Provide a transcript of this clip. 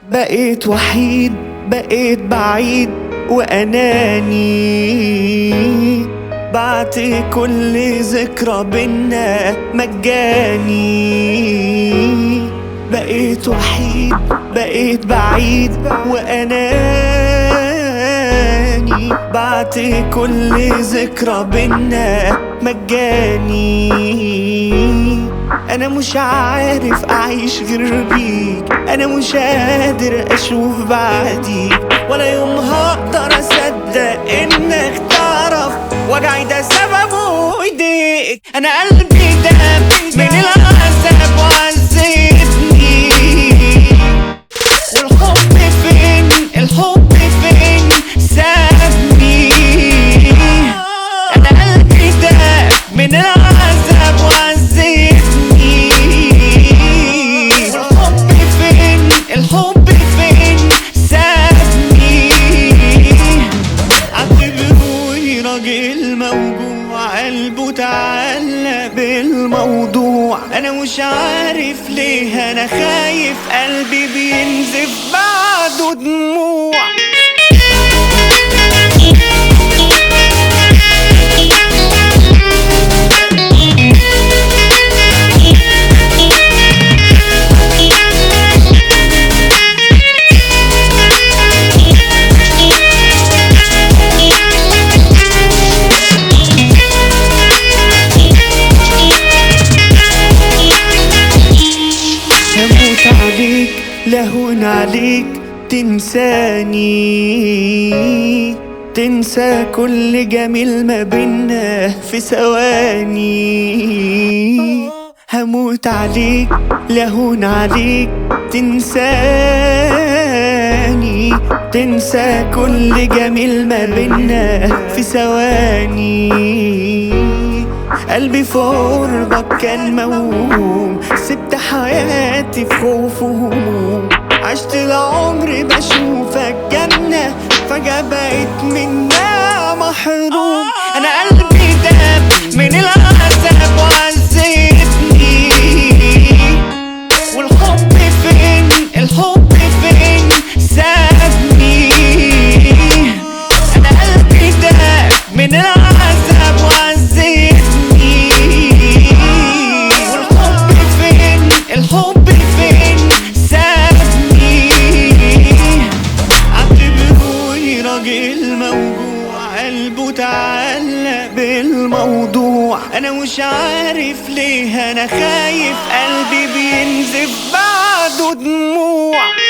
بقيت وحيد بقيت بعيد وأناني بعت كل ذكرى بينا مجاني بقيت وحيد بقيت بعيد وأناني بعت كل ذكرى بينا مجاني انا مش عارف اعيش غير بيك انا مش قادر اشوف بعديك ولا يوم هقدر اصدق انك تعرف وجعي ده سببه ايديك انا قلبي داب من العذاب وعذبني والحب فين الحب فين سابني انا قلبي داب من العذاب وعذبني والحب فين الحب فين سابني اعتبروني راجل موجوع قلبه تعلق بالموضوع انا مش عارف ليه انا خايف قلبي بينزف بعده دموع هموت عليك لهون عليك تنساني تنسى كل جميل ما بينا في ثواني هموت عليك لهون عليك تنساني تنسى كل جميل ما بينا في ثواني قلبي في قربك كان موهوم سبت حياتي في خوف وهموم عشت العمر بشوفك جنة فجأة بقيت منها محروم أنا قلبي داب من العذاب وعذبني والحب فين الحب فين سابني أنا قلبي داب من العذاب وعذبني والحب فين الحب فين سابني اعتبروني راجل موجوع قلبه تعلق بالموضوع انا مش عارف ليه انا خايف قلبي بينزف بعده دموع